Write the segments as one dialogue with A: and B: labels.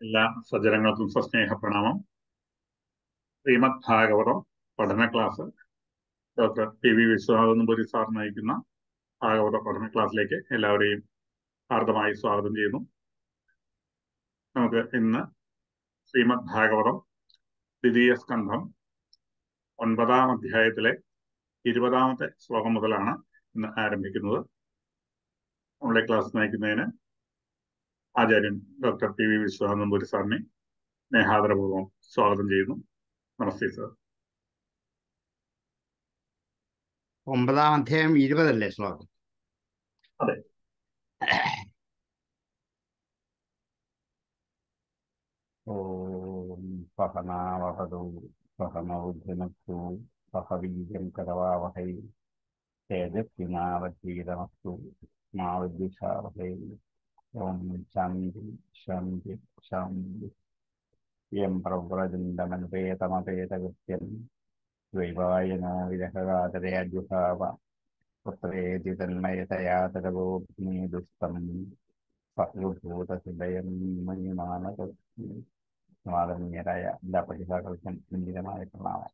A: എല്ലാ സജ്ജനങ്ങൾക്കും സസ്നേഹ പ്രണാമം ശ്രീമദ് ഭാഗവതം പഠന class doctor P V Viswanathan sir നയിക്കുന്ന ഭാഗവത പഠന ക്ലാസ്സിലേക്ക് എല്ലാവരെയും ഹാർദമായി സ്വാഗതം ചെയ്യുന്നു നമുക്ക് ഇന്ന് ശ്രീമദ് ഭാഗവതം ദ്വിതീയ സ്കന്ധം ഒൻപതാം അധ്യായത്തിലെ ഇരുപതാമത്തെ ശ്ലോകം മുതലാണ് ഇന്ന് ആരംഭിക്കുന്നത് നമ്മളെ ക്ലാസ് നയിക്കുന്നതിന് ആചാര്യൻ doctor P V Viswanathan Namboori സാറിനെ സ്നേഹാദരപൂർവ്വം സ്വാഗതം ചെയ്യുന്നു നമസ്തേ സാർ
B: ഒമ്പതാം അധ്യായം ഇരുപതല്ലേ ശ്ലോകം
A: അതെ
B: ഓം സഹനാവഹതു സഹനൗജനസ്തു സഹവീര്യം കരവാവഹൈ തേജസ്വിനാവധീരമസ്തു മാവിദ്വിഷാവഹൈ ഓം ശാന്തി ശാന്തി ശാന്തി യം പ്രവ്രജന്തമനുപേതമപേതകൃത്യം ദ്വൈവായനോ വിരഹകാതരയജുഹാവ പുത്രേതി തന്മയതയാ തരവോഗ്നേദുസ്തം സർവഭൂതഹൃദയം മണിമാനകസ്മാദനീയരായ എല്ലാ പഠിതാക്കൾക്കും സുന്ദരമായ പ്രണാമം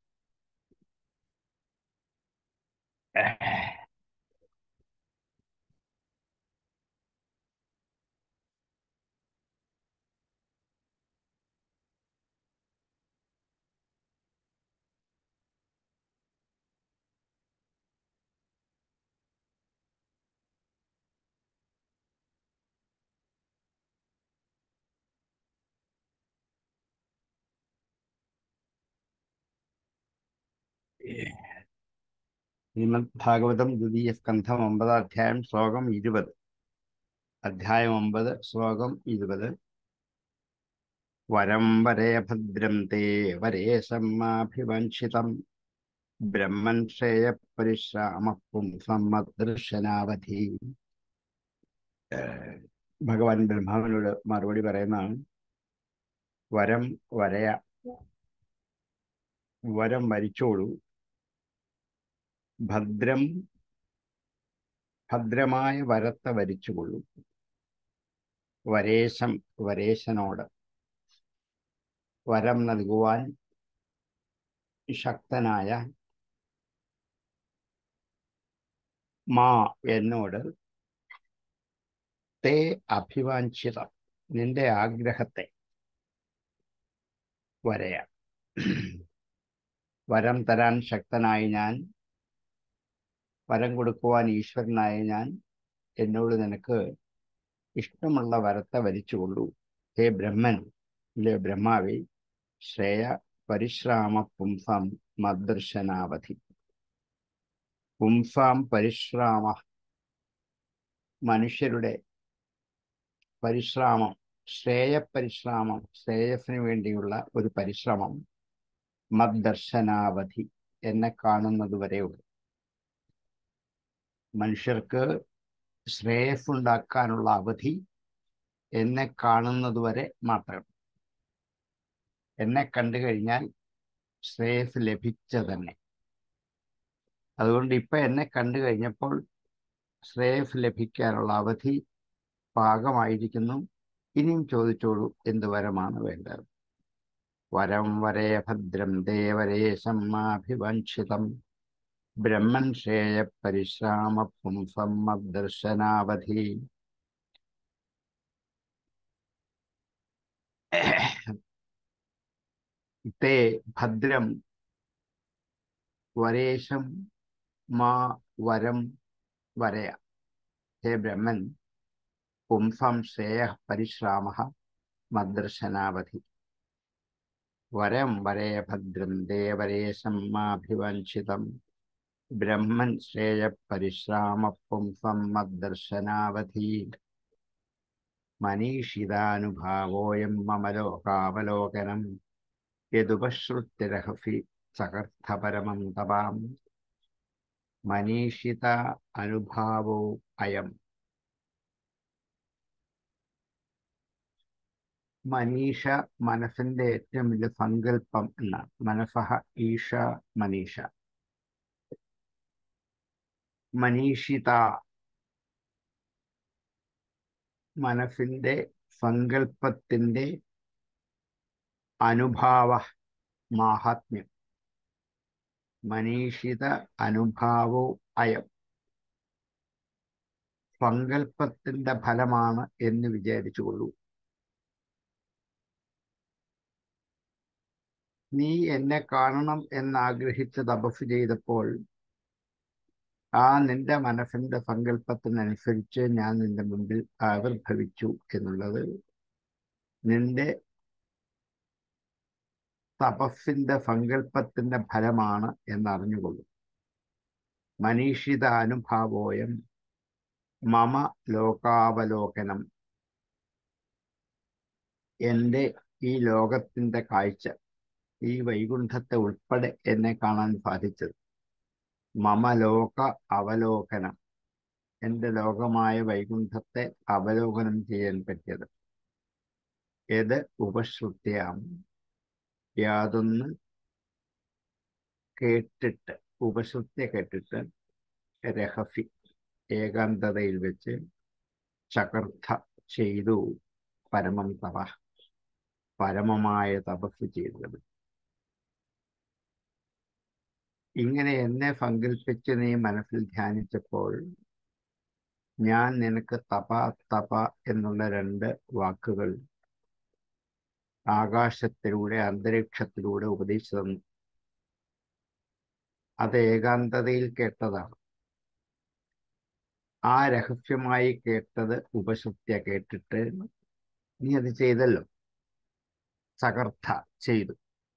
B: ശ്രീമദ് ഭാഗവതം ദ്വിതീയ സ്കന്ധം ഒമ്പതാം അധ്യായം ശ്ലോകം ഇരുപത് അധ്യായം ഒമ്പത് ശ്ലോകം ഇരുപത് വരം വരേ ഭദ്രം തേ വരേ സമ്മാഭിവഞ്ചിതം ബ്രഹ്മൻ ശ്രേയ പരിശ്രാമ പുംസമ്മദൃശനാവധി ഭഗവാൻ ബ്രഹ്മാവിനോട് മറുപടി പറയുന്നതാണ് വരം വരയ വരം വരിച്ചോളൂ ഭദ്രം ഭദ്രമായ വരത്തെ വരിച്ചുകൊള്ളൂ വരേശം വരേശനോട് വരം നൽകുവാൻ ശക്തനായ മാ എന്നോട് തേ അഭിവാഞ്ചിതം നിന്റെ ആഗ്രഹത്തെ വരയ വരം തരാൻ ശക്തനായി ഞാൻ വരം കൊടുക്കുവാൻ ഈശ്വരനായ ഞാൻ എന്നോട് നിനക്ക് ഇഷ്ടമുള്ള വരത്തെ വരിച്ചുകൊള്ളൂ ഹേ ബ്രഹ്മൻ ഇല്ലേ ബ്രഹ്മാവി ശ്രേയ പരിശ്രാമ പുംസാം മദ്ദർശനാവധി പുംസാം പരിശ്രാമ മനുഷ്യരുടെ പരിശ്രാമം ശ്രേയ പരിശ്രാമം ശ്രേയസിന് വേണ്ടിയുള്ള ഒരു പരിശ്രമം മദ്ദർശനാവധി എന്നെ കാണുന്നത് വരെയുള്ളൂ മനുഷ്യർക്ക് ശ്രേയസ് ഉണ്ടാക്കാനുള്ള അവധി എന്നെ കാണുന്നത് വരെ മാത്രം എന്നെ കണ്ടു കഴിഞ്ഞാൽ ശ്രേയസ് ലഭിച്ച തന്നെ അതുകൊണ്ട് ഇപ്പൊ എന്നെ കണ്ടു കഴിഞ്ഞപ്പോൾ ശ്രേയസ് ലഭിക്കാനുള്ള അവധി പാകമായിരിക്കുന്നു ഇനിയും ചോദിച്ചോളൂ എന്ത് വരമാണ് വേണ്ടത് വരം വരേ ഭദ്രം ദേവരേശമാഭിവഞ്ചിതം ബ്രഹ്മൻ ശ്രേയ പരിശ്രാമ പുംസമ്മദർശനാവധി തേ ഭദ്രം വരേശം മാ വരം വരയ ഹേ ബ്രഹ്മൻ പുംസം ശ്രേയ പരിശ്രാമ മദ്ദർശനാവധി വരം വരേ ഭദ്രം ദേവരേശം മാഭിവഞ്ചിതം ബ്രഹ്മൻ ശ്രേയ പരിശ്രാമ പുംസം മദ്ദർശനാവധി മനീഷിതാനുഭാവോയം മമ ലോകാവലോകനം യദുപശ്രുത്തിരഹസി സകർത്ഥപരമം തപാം മനീഷിത അനുഭാവോ അയം മനീഷ മനസ്സിന്റെ ഏറ്റവും വലിയ സങ്കല്പം എന്നാണ് മനസ്സഹ ഈഷ മനീഷ മനീഷിത മനസ്സിന്റെ സങ്കല്പത്തിന്റെ അനുഭാവ മാഹാത്മ്യം മനീഷിത അനുഭാവോ അയം സങ്കല്പത്തിന്റെ ഫലമാണ് എന്ന് വിചാരിച്ചുകൊള്ളൂ നീ എന്നെ കാണണം എന്നാഗ്രഹിച്ച് തപസ് ചെയ്തപ്പോൾ ആ നിന്റെ മനസ്സിന്റെ സങ്കല്പത്തിനനുസരിച്ച് ഞാൻ നിന്റെ മുമ്പിൽ ആവിർഭവിച്ചു എന്നുള്ളത് നിന്റെ തപസ്സിന്റെ സങ്കല്പത്തിന്റെ ഫലമാണ് എന്നറിഞ്ഞുകൊള്ളു മനീഷിത അനുഭാവോയം മമ ലോകാവലോകനം എൻ്റെ ഈ ലോകത്തിന്റെ കാഴ്ച ഈ വൈകുണ്ഠത്തെ ഉൾപ്പെടെ എന്നെ കാണാൻ സാധിച്ചത് മമ ലോക അവലോകനം എൻ്റെ ലോകമായ വൈകുണ്ഠത്തെ അവലോകനം ചെയ്യാൻ പറ്റിയത് ഏത് ഉപശ്രുത്യാം യാതൊന്ന് കേട്ടിട്ട് ഉപശ്രുത്യ കേട്ടിട്ട് രഹസി ഏകാന്തതയിൽ വെച്ച് ചകർത്ത ചെയ്തു പരമം തപ പരമമായ തപസ് ചെയ്തത് ഇങ്ങനെ എന്നെ സങ്കല്പിച്ച് നീ മനസ്സിൽ ധ്യാനിച്ചപ്പോൾ ഞാൻ നിനക്ക് തപ തപ എന്നുള്ള രണ്ട് വാക്കുകൾ ആകാശത്തിലൂടെ അന്തരീക്ഷത്തിലൂടെ ഉപദേശിച്ചു തന്നു അത് ഏകാന്തതയിൽ കേട്ടതാണ് ആ രഹസ്യമായി കേട്ടത് ഉപശക്തിയ കേട്ടിട്ട് നീ അത് ചെയ്തല്ലോ സകർത്ത ചെയ്തു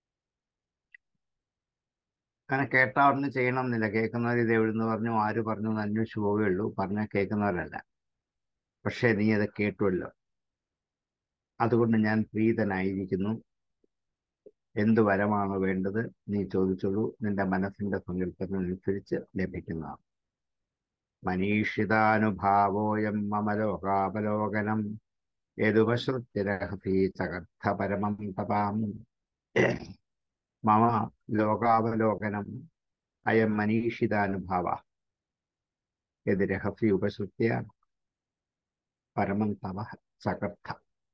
B: അങ്ങനെ കേട്ടാവുന്ന ചെയ്യണം എന്നില്ല കേൾക്കുന്നവർ ഇത് എവിടുന്ന് പറഞ്ഞു ആര് പറഞ്ഞു എന്ന് അന്വേഷിച്ചു പോവുകയുള്ളൂ പറഞ്ഞാൽ കേൾക്കുന്നവരല്ല പക്ഷേ നീ അത് കേട്ടുവല്ലോ അതുകൊണ്ട് ഞാൻ പ്രീതനായിരിക്കുന്നു എന്ത് വരമാണോ വേണ്ടത് നീ ചോദിച്ചോളൂ നിന്റെ മനസ്സിന്റെ സങ്കല്പത്തിനനുസരിച്ച് ലഭിക്കുന്നതാണ് മനീഷിതാനുഭാവോയം മമ ലോകാവലോകനം യദുപശ്രുത്യരഹസീ ചകർത്ഥ പരമം തപാം മമ ലോകാവലോകനം അയം മനീഷിതാനുഭാവ യത് രഹസി ഉപശ്രുത്യ പരമം തപ ചകർത്ഥ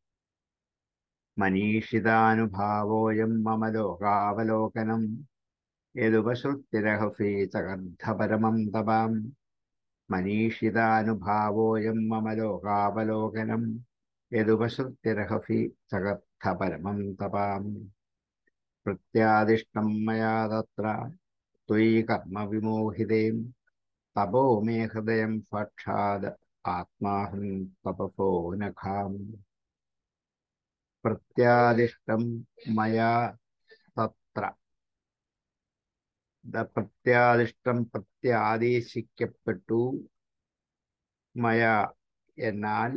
B: മനീഷിതാനുഭാവോയം മമ ലോകാവലോകനം യദുപശ്രുത്യരഹസി ചകർത്ഥ പരമം തപാം മനീഷിതാനുഭാവോയം മമ ലോകാവലോകനം യദുപശ്രുത്യരഹസി ചകർത്ഥ പരമം തപാം പ്രത്യാദിഷ്ടം മയാ തത്ര ത്വയി കർമ്മവിമോഹിതേം തപോ മേ ഹൃദയം സാക്ഷാത് ആത്മാഹം തപസോ നഖാം പ്രത്യാദിഷ്ടം മയാ തത്ര പ്രത്യാദിഷ്ടം പ്രത്യാദേശിക്കപ്പെട്ടു മയ എന്നാൽ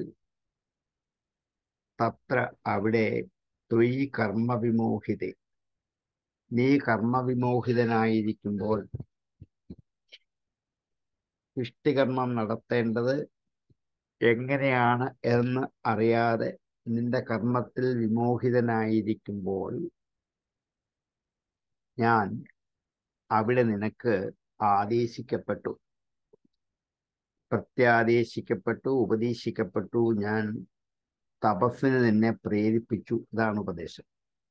B: തത്ര അവിടെ ത്വയി കർമ്മവിമോഹിതേ നീ കർമ്മവിമോഹിതനായിരിക്കുമ്പോൾ ഇഷ്ടികർമ്മം നടത്തേണ്ടത് എങ്ങനെയാണ് എന്ന് അറിയാതെ നിന്റെ കർമ്മത്തിൽ വിമോഹിതനായിരിക്കുമ്പോൾ ഞാൻ അവിടെ നിനക്ക് ആദേശിക്കപ്പെട്ടു പ്രത്യാദേശിക്കപ്പെട്ടു ഉപദേശിക്കപ്പെട്ടു ഞാൻ തപസ്സിന് നിന്നെ പ്രേരിപ്പിച്ചു ഇതാണ് ഉപദേശം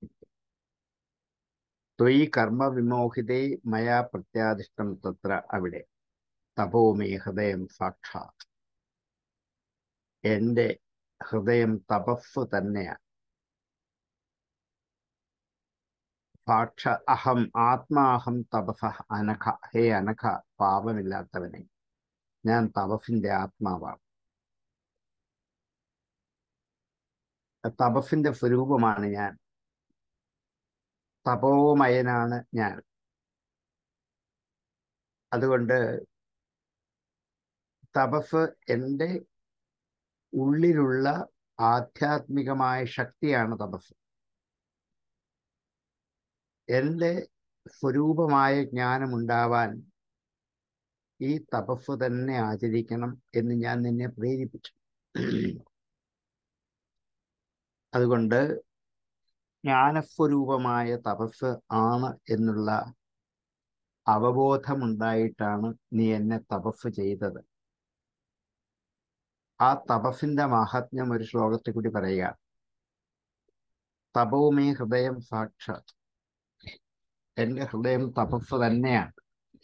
B: ത്വയി കർമ്മവിമോഹിതേ മയാ പ്രത്യാദിഷ്ടം തത്ര അവിടെ തപോമേ ഹൃദയം സാക്ഷാത് എൻ്റെ ഹൃദയം തപസ് തന്നെയാണ് സാക്ഷ അഹം ആത്മാഹം തപസ അനഘ ഹേ അനഘ പാപമില്ലാത്തവനെ ഞാൻ തപസിന്റെ ആത്മാവാണ് തപസിന്റെ സ്വരൂപമാണ് ഞാൻ തപോമയനാണ് ഞാൻ അതുകൊണ്ട് തപസ് എൻ്റെ ഉള്ളിലുള്ള ആധ്യാത്മികമായ ശക്തിയാണ് തപസ് എൻ്റെ സ്വരൂപമായ ജ്ഞാനമുണ്ടാവാൻ ഈ തപസ് തന്നെ ആചരിക്കണം എന്ന് ഞാൻ നിന്നെ പ്രേരിപ്പിച്ചു അതുകൊണ്ട് ജ്ഞാനസ്വരൂപമായ തപസ് ആണ് എന്നുള്ള അവബോധമുണ്ടായിട്ടാണ് നീ എന്നെ തപസ് ചെയ്തത് ആ തപസ്സിന്റെ മാഹാത്മ്യം ഒരു ശ്ലോകത്തിൽ കൂടി പറയുക തപോമേ ഹൃദയം സാക്ഷാത് എൻ്റെ ഹൃദയം തപസ് തന്നെയാണ്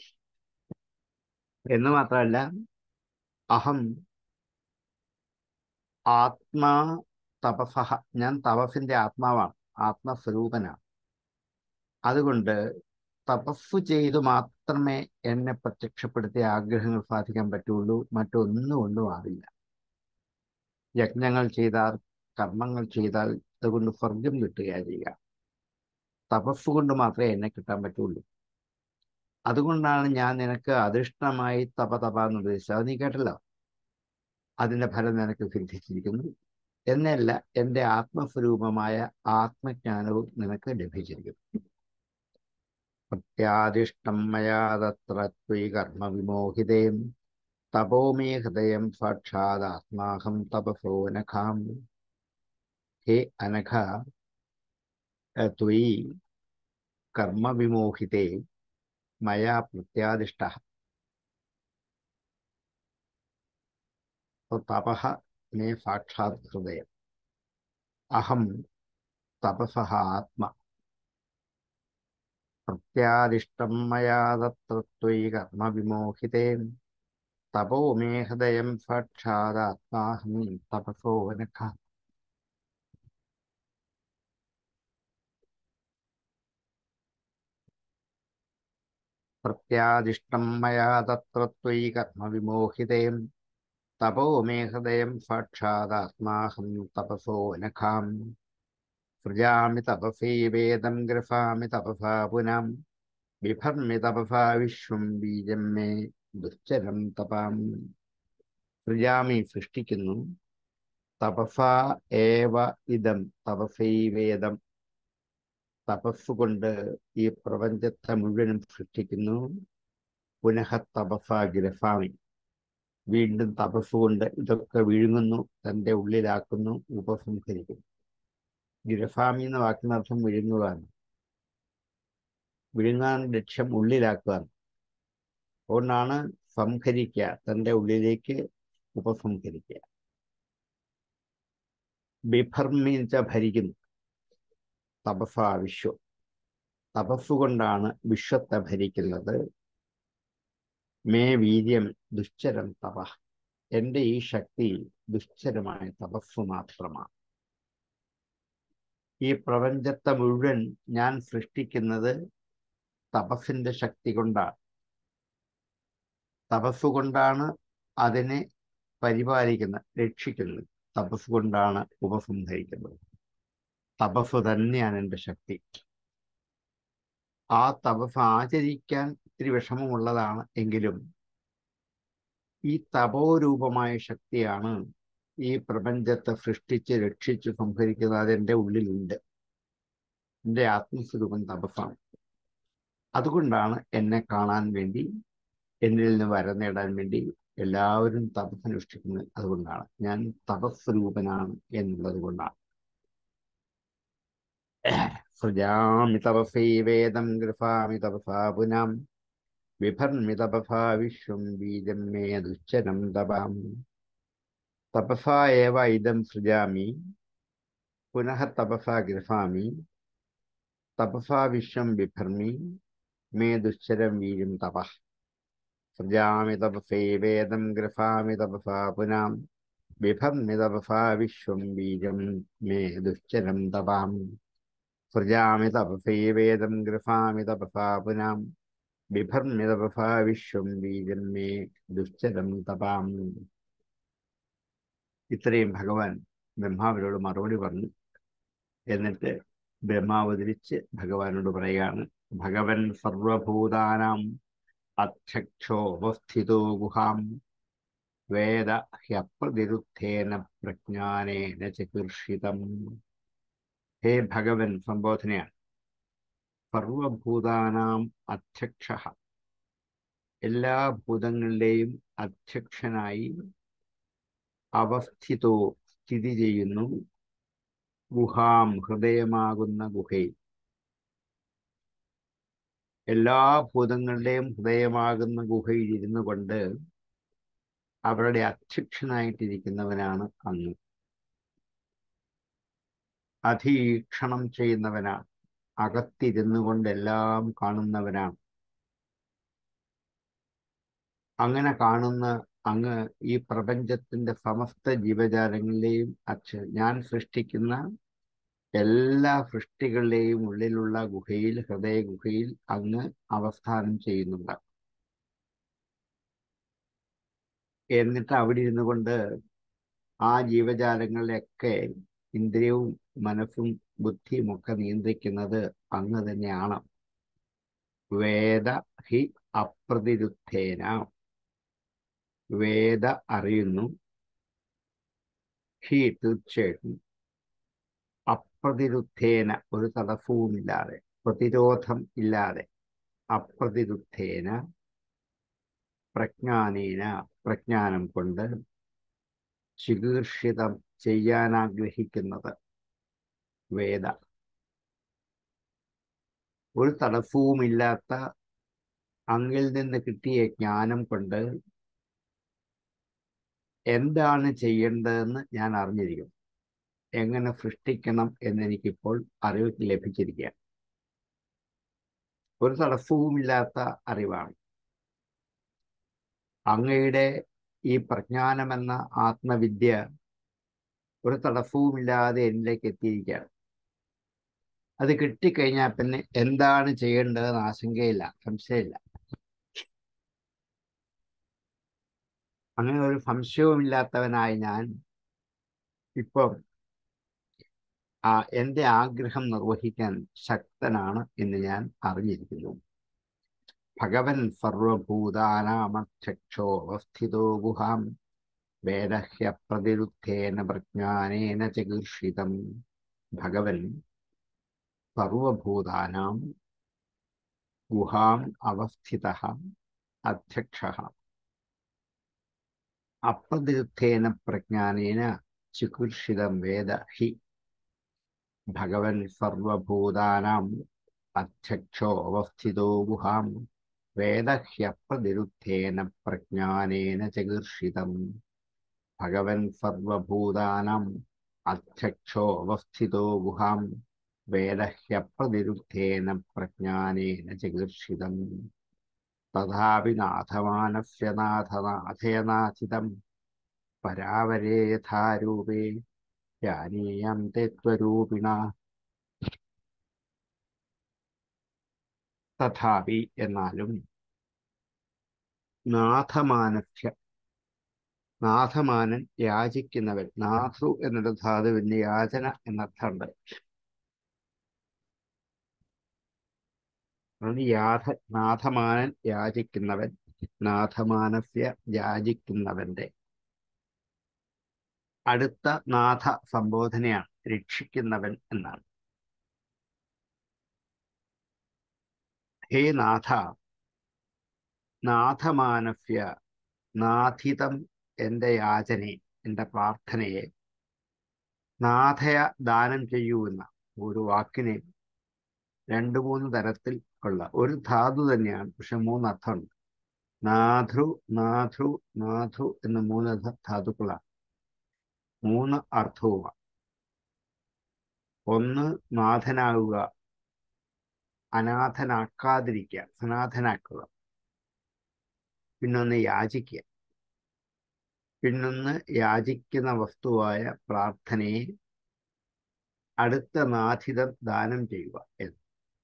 B: എന്ന് മാത്രമല്ല അഹം ആത്മാ തപസഹ ഞാൻ തപസിന്റെ ആത്മാവാണ് ആത്മസ്വരൂപനാണ് അതുകൊണ്ട് തപസ് ചെയ്തു മാത്രമേ എന്നെ പ്രത്യക്ഷപ്പെടുത്തിയ ആഗ്രഹങ്ങൾ സാധിക്കാൻ പറ്റുള്ളൂ മറ്റൊന്നും കൊണ്ടും ആവില്ല യജ്ഞങ്ങൾ ചെയ്താൽ കർമ്മങ്ങൾ ചെയ്താൽ അതുകൊണ്ട് സ്വർഗം കിട്ടുക ചെയ്യുക തപസ് കൊണ്ട് മാത്രമേ എന്നെ കിട്ടാൻ പറ്റുള്ളൂ അതുകൊണ്ടാണ് ഞാൻ നിനക്ക് അധിഷ്ഠമായി തപ തപ എന്ന് ഉദ്ദേശിച്ചത് അത് നീ കേട്ടല്ലോ അതിന്റെ ഫലം നിനക്ക് സിദ്ധിച്ചിരിക്കുന്നു എന്നല്ല എൻ്റെ ആത്മസ്വരൂപമായ ആത്മജ്ഞാനവും നിനക്ക് ലഭിച്ചിരിക്കുന്നു പ്രത്യാദിഷ്ടം മയാ തത്ര ത്വയി കർമ്മവിമോഹിതേം തപോമേ ഹൃദയം സാക്ഷാത് ആത്മാഹം തപസോ നഖാം ഹേ അനഘ ത്വയി കർമ്മവിമോഹിതേ മയാ പ്രത്യാദിഷ്ട തപഃ മേ സാക്ഷാത് ഹൃദയം അഹം തപസഃ ആത്മ പ്രത്യാദിഷ്ടം മയാ തത്ര ത്വയി കർമ്മവിമോഹിതേ തപോ മേ ഹൃദയം സാക്ഷാദാത്മാഹം തപസോ നഖ പ്രത്യാദിഷ്ടം മയാ തത്ര ത്വയി കർമ്മവിമോഹിതേ തപോ മേ ഹൃദയം സാക്ഷാദാത്മാഹം തപസോ നഖാം സൃജാമി തപസേ വേദം ഗ്രഫാമി തപസാ പുനം ബിഭർമി തപസാ വിശ്വം ബീജം മേ ദുശ്ചരം തപാം സൃജാമി സൃഷ്ടിക്കുന്നു തപസാ ഏവ ഇതം തപസൈ വേദം തപസ്സുകൊണ്ട് ഈ പ്രപഞ്ചത്തെ മുഴുവനും സൃഷ്ടിക്കുന്നു പുനഃ തപസ ഗ്രഫാമി വീണ്ടും തപസ്സുകൊണ്ട് ഇതൊക്കെ വിഴുങ്ങുന്നു തൻ്റെ ഉള്ളിലാക്കുന്നു ഉപസംഹരിക്കുന്നു ഗ്രഫാമി എന്ന വാക്കിനർത്ഥം വിഴുങ്ങുകയാണ് വിഴുങ്ങാൻ ലക്ഷ്യം ഉള്ളിലാക്കുകയാണ് അതുകൊണ്ടാണ് സംഹരിക്കുക തൻ്റെ ഉള്ളിലേക്ക് ഉപസംഹരിക്കുക ബിഭർമിച്ച ഭരിക്കുന്നു തപസ വിശ്വം തപസ്സുകൊണ്ടാണ് വിശ്വത്തെ ഭരിക്കുന്നത് മേ വീര്യം ദുശ്ചരം തപ എൻ്റെ ഈ ശക്തി ദുശ്ചരമായ തപസ്സു മാത്രമാണ് ഈ പ്രപഞ്ചത്തെ മുഴുവൻ ഞാൻ സൃഷ്ടിക്കുന്നത് തപസ്സിന്റെ ശക്തി കൊണ്ടാണ് തപസ്സുകൊണ്ടാണ് അതിനെ പരിപാലിക്കുന്നത് രക്ഷിക്കുന്നത് തപസ് കൊണ്ടാണ് ഉപസംഹരിക്കുന്നത് തപസ് തന്നെയാണ് എൻ്റെ ശക്തി ആ തപസ് ആചരിക്കാൻ ഇത്തിരി വിഷമമുള്ളതാണ് എങ്കിലും ഈ തപോരൂപമായ ശക്തിയാണ് ഈ പ്രപഞ്ചത്തെ സൃഷ്ടിച്ച് രക്ഷിച്ച് സംഹരിക്കുന്നത് അതെൻ്റെ ഉള്ളിലുണ്ട് എൻ്റെ ആത്മസ്വരൂപം തപസ്സാണ് അതുകൊണ്ടാണ് എന്നെ കാണാൻ വേണ്ടി എന്നിൽ നിന്ന് വരം നേടാൻ വേണ്ടി എല്ലാവരും തപസ്സനുഷ്ഠിക്കുന്നത് അതുകൊണ്ടാണ് ഞാൻ തപസ്വരൂപനാണ് എന്നുള്ളത് കൊണ്ടാണ് സൃജാമി തപസൈ വേദം ഗൃഹാമി തപസാ പുനം വിഭർമി തപസാ വിശ്വം ബീജം മേ ദുശ്ചരം തപാം തപസാ ഏവ ഇദം സൃജാമി പുനഃ തപസാ ഗൃഹാമി തപസാ വിശ്വം ബിഭർമി മേ ദുശ്ചരം വീര്യം തപ സൃജാമി തപസേ വേദം ഗൃഹാമി തപസാ പുനാം ബിഭർമി തപസാ വിശ്വം ബീജം മേ ദുശ്ചരം തപാം സൃജാമി തപസേ വേദം ഗൃഹാമി തപസാ പുനാം ബിഭർമി തപസാ വിശ്വം ബീജം മേ ദുശ്ചരം തപാം ഇത്രയും ഭഗവാൻ ബ്രഹ്മാവിനോട് മറുപടി പറഞ്ഞു എന്നിട്ട് ബ്രഹ്മാവതരിച്ച് ഭഗവാനോട് പറയുകയാണ് ഭഗവൻ സർവഭൂതാനാം അധ്യക്ഷോപസ്ഥിതോ ഗുഹാം വേദ ഹ്യപ്രതിരുദ്ധേന പ്രജ്ഞാനേന ചികീർഷിതം ഹേ ഭഗവൻ സംബോധനയാണ് സർവഭൂതാനാം അധ്യക്ഷ എല്ലാ ഭൂതങ്ങളുടെയും അധ്യക്ഷനായി അവസ്ഥിതോ സ്ഥിതി ചെയ്യുന്നു ഗുഹാം ഹൃദയമാകുന്ന ഗുഹയിൽ എല്ലാ ഭൂതങ്ങളുടെയും ഹൃദയമാകുന്ന ഗുഹയിൽ ഇരുന്നു കൊണ്ട് അവരുടെ അധ്യക്ഷനായിട്ടിരിക്കുന്നവനാണ് അങ്ങ് അധീക്ഷണം ചെയ്യുന്നവനാണ് അകത്തിരുന്നു കൊണ്ടെല്ലാം കാണുന്നവനാണ് അങ്ങനെ കാണുന്ന അങ്ങ് ഈ പ്രപഞ്ചത്തിന്റെ സമസ്ത ജീവജാലങ്ങളിലെയും അക്ഷ ഞാൻ സൃഷ്ടിക്കുന്ന എല്ലാ സൃഷ്ടികളുടെയും ഉള്ളിലുള്ള ഗുഹയിൽ ഹൃദയ ഗുഹയിൽ അങ്ങ് അവസ്ഥാനം ചെയ്യുന്നുണ്ട് എന്നിട്ട് അവിടെ ഇരുന്നു കൊണ്ട് ആ ജീവജാലങ്ങളിലൊക്കെ ഇന്ദ്രിയവും മനസ്സും ബുദ്ധിയും ഒക്കെ നിയന്ത്രിക്കുന്നത് അങ്ങ് തന്നെയാണ് വേദ ഹി അപ്രതിരുദ്ധേന വേദ അറിയുന്നു ഹി തീർച്ചയായിട്ടും അപ്രതിരുദ്ധേന ഒരു തടസ്സവുമില്ലാതെ പ്രതിരോധം ഇല്ലാതെ അപ്രതിരുദ്ധേന പ്രജ്ഞാനേന പ്രജ്ഞാനം കൊണ്ട് ചികീർഷിതം ചെയ്യാൻ ആഗ്രഹിക്കുന്നത് വേദ ഒരു തടസ്സവുമില്ലാത്ത അങ്ങിൽ നിന്ന് കിട്ടിയ ജ്ഞാനം കൊണ്ട് എന്താണ് ചെയ്യേണ്ടതെന്ന് ഞാൻ അറിഞ്ഞിരിക്കും എങ്ങനെ സൃഷ്ടിക്കണം എന്നെനിക്കിപ്പോൾ അറിവ് ലഭിച്ചിരിക്കുക ഒരു തടസ്സവുമില്ലാത്ത അറിവാണ് അങ്ങയുടെ ഈ പ്രജ്ഞാനമെന്ന ആത്മവിദ്യ ഒരു തടസ്സവുമില്ലാതെ എന്നിലേക്ക് എത്തിയിരിക്കുകയാണ് അത് കിട്ടിക്കഴിഞ്ഞാൽ പിന്നെ എന്താണ് ചെയ്യേണ്ടതെന്ന് ആശങ്കയില്ല സംശയമില്ല അങ്ങനെ ഒരു സംശയവുമില്ലാത്തവനായി ഞാൻ ഇപ്പം ആ എൻ്റെ ആഗ്രഹം നിർവഹിക്കാൻ ശക്തനാണ് എന്ന് ഞാൻ അറിഞ്ഞിരിക്കുന്നു ഭഗവൻ സർവഭൂതാനാമക്ഷോ അവസ്ഥിതോ ഗുഹാം വേദഹ്യപ്രതിരുദ്ധേന പ്രജ്ഞാനേന ചികീർഷിതം ഭഗവൻ സർവഭൂതാനാം ഗുഹാം അവസ്ഥിത അധ്യക്ഷ അപ്രതിരുദ്ധേന പ്രജ്ഞാനേന ചികീർഷിതം വേദ ഹി ഭഗവൻ സർവഭൂതാനാം അധ്യക്ഷോ അവസ്ഥിതോ ഗുഹാം വേദഹ്യപ്രതിരുദ്ധേന പ്രജ്ഞാനേന ചികീർഷിതം ഭഗവൻ സർവഭൂതാനാം അധ്യക്ഷോ അവസ്ഥിതോ ഗുഹാം വേദഹ്യപ്രതിരുദ്ധേന പ്രജ്ഞാനേന ചികീർഷിതം തഥാപി നാഥമാനസ്യ നാഥനാഥയനാഥിതം പരാവരേ യഥാരൂപേ ജാനീയം തേ ത്വരൂപിണ തഥാപി എന്നാലും നാഥമാനസ്യ നാഥമാനൻ യാചിക്കുന്നവൻ നാഥു എന്നൊരു ധാതുവിന് യാചന എന്നർത്ഥമുണ്ട് അതുകൊണ്ട് യാഥ നാഥമാനൻ യാചിക്കുന്നവൻ നാഥമാനസ്യ യാചിക്കുന്നവന്റെ അടുത്ത നാഥ സംബോധനയാണ് രക്ഷിക്കുന്നവൻ എന്നാണ് ഹേ നാഥ നാഥമാനസ്യ നാഥിതം എൻ്റെ യാചനയെ എൻ്റെ പ്രാർത്ഥനയെ നാഥയ ദാനം ചെയ്യൂ എന്ന ഒരു വാക്കിനെ രണ്ടു മൂന്ന് തരത്തിൽ ഉള്ള ഒരു ധാതു തന്നെയാണ് പക്ഷെ മൂന്ന് അർത്ഥമുണ്ട് നാഥൃ നാഥൃ നാഥു എന്ന മൂന്ന് ധാതുക്കളാണ് മൂന്ന് അർത്ഥവുമാണ് ഒന്ന് നാഥനാകുക അനാഥനാക്കാതിരിക്കുക സനാഥനാക്കുക പിന്നൊന്ന് യാചിക്കുക പിന്നൊന്ന് യാചിക്കുന്ന വസ്തുവായ പ്രാർത്ഥനയെ അടുത്ത നാഥിതം ദാനം ചെയ്യുക എന്ന്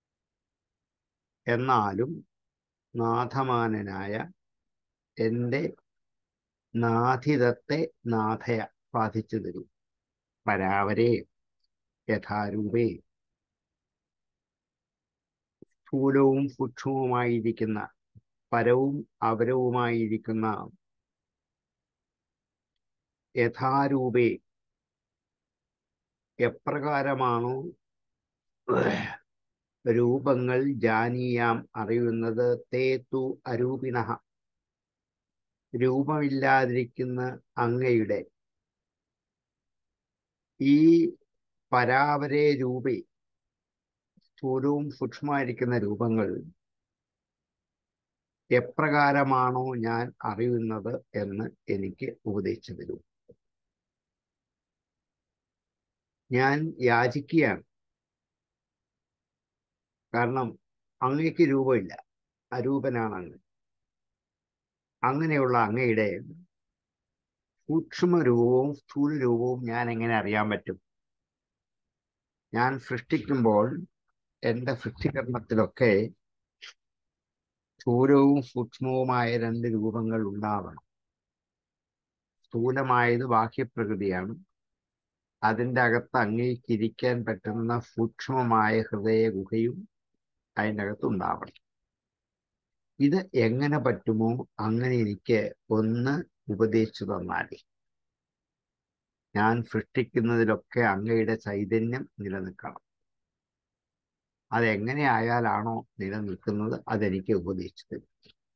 B: എന്നാലും നാഥമാനനായ എൻ്റെ നാഥിതത്തെ നാഥയ സാധിച്ചു തരൂ പരാവരെ യഥാരൂപേ സ്ഥൂലവും സൂക്ഷ്മവുമായിരിക്കുന്ന പരവും അപരവുമായിരിക്കുന്ന യഥാരൂപേ എപ്രകാരമാണോ രൂപങ്ങൾ ജാനീയാം അറിയുന്നത് തേ തു അരൂപിണ രൂപമില്ലാതിരിക്കുന്ന അങ്ങയുടെ ഈ പരാവരെ രൂപേ സ്ഥൂലവും സൂക്ഷ്മമായിരിക്കുന്ന രൂപങ്ങൾ എപ്രകാരമാണോ ഞാൻ അറിയുന്നത് എന്ന് എനിക്ക് ഉപദേശിച്ചു തരൂ ഞാൻ യാചിക്കുകയാണ് കാരണം അങ്ങയ്ക്ക് രൂപമില്ല അരൂപനാണ് അങ്ങ് അങ്ങനെയുള്ള അങ്ങയുടെ സൂക്ഷ്മ രൂപവും സ്ഥൂല രൂപവും ഞാൻ എങ്ങനെ അറിയാൻ പറ്റും ഞാൻ സൃഷ്ടിക്കുമ്പോൾ എൻ്റെ സൃഷ്ടികരണത്തിലൊക്കെ സ്ഥൂലവും സൂക്ഷ്മവുമായ രണ്ട് രൂപങ്ങൾ ഉണ്ടാവണം സ്ഥൂലമായത് ബാഹ്യപ്രകൃതിയാണ് അതിൻ്റെ അകത്ത് അങ്ങേക്കിരിക്കാൻ പറ്റുന്ന സൂക്ഷ്മമായ ഹൃദയ ഗുഹയും അതിൻ്റെ അകത്ത് ഉണ്ടാവണം ഇത് എങ്ങനെ പറ്റുമോ അങ്ങനെ എനിക്ക് ഒന്ന് ഉപദേശിച്ചു തന്നാൽ ഞാൻ സൃഷ്ടിക്കുന്നതിലൊക്കെ അങ്ങയുടെ ചൈതന്യം നിലനിൽക്കണം അതെങ്ങനെ ആയാലാണോ നിലനിൽക്കുന്നത് അതെനിക്ക് ഉപദേശിച്ചു തരും